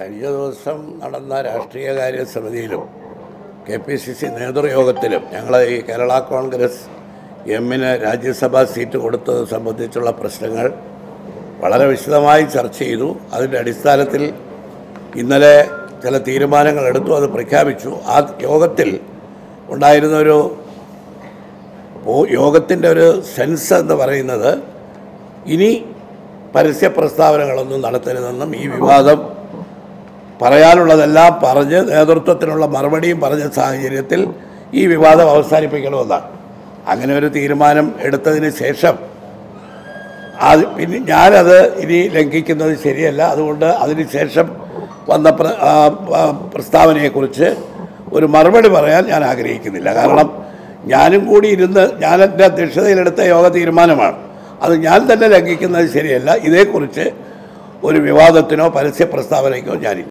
കഴിഞ്ഞ ദിവസം നടന്ന രാഷ്ട്രീയകാര്യ സമിതിയിലും കെ പി സി സി നേതൃയോഗത്തിലും ഞങ്ങൾ ഈ കേരള കോൺഗ്രസ് എമ്മിന് രാജ്യസഭാ സീറ്റ് കൊടുത്തത് സംബന്ധിച്ചുള്ള പ്രശ്നങ്ങൾ വളരെ വിശദമായി ചർച്ച ചെയ്തു അതിൻ്റെ അടിസ്ഥാനത്തിൽ ഇന്നലെ ചില തീരുമാനങ്ങൾ എടുത്തു അത് പ്രഖ്യാപിച്ചു ആ യോഗത്തിൽ ഉണ്ടായിരുന്ന ഒരു ഓ- യോഗത്തിൻ്റെ ഒരു സെൻസ് എന്ന് പറയുന്നത് ഇനി പരസ്യ പ്രസ്താവനകളൊന്നും നടത്തരുതെന്നും ഈ വിവാദം പറയാനുള്ളതെല്ലാം പറഞ്ഞ് നേതൃത്വത്തിനുള്ള മറുപടിയും പറഞ്ഞ സാഹചര്യത്തിൽ ഈ വിവാദം അവസാനിപ്പിക്കണമെന്നാണ് അങ്ങനെ ഒരു തീരുമാനം എടുത്തതിന് ശേഷം അത് പിന്നെ ഞാനത് ഇനി ലംഘിക്കുന്നത് ശരിയല്ല അതുകൊണ്ട് അതിന് ശേഷം വന്ന പ്ര- ആ, ആ, പ്രസ്താവനയെക്കുറിച്ച് ഒരു മറുപടി പറയാൻ ഞാൻ ആഗ്രഹിക്കുന്നില്ല കാരണം ഞാനും കൂടി ഇരുന്ന് ഞാൻ എൻ്റെ അധ്യക്ഷതയിലെടുത്ത യോഗ തീരുമാനമാണ് അത് ഞാൻ തന്നെ ലംഘിക്കുന്നത് ശരിയല്ല ഇതേക്കുറിച്ച് ഒരു വിവാദത്തിനോ പരസ്യ പ്രസ്താവനയ്ക്കോ ഞാനില്ല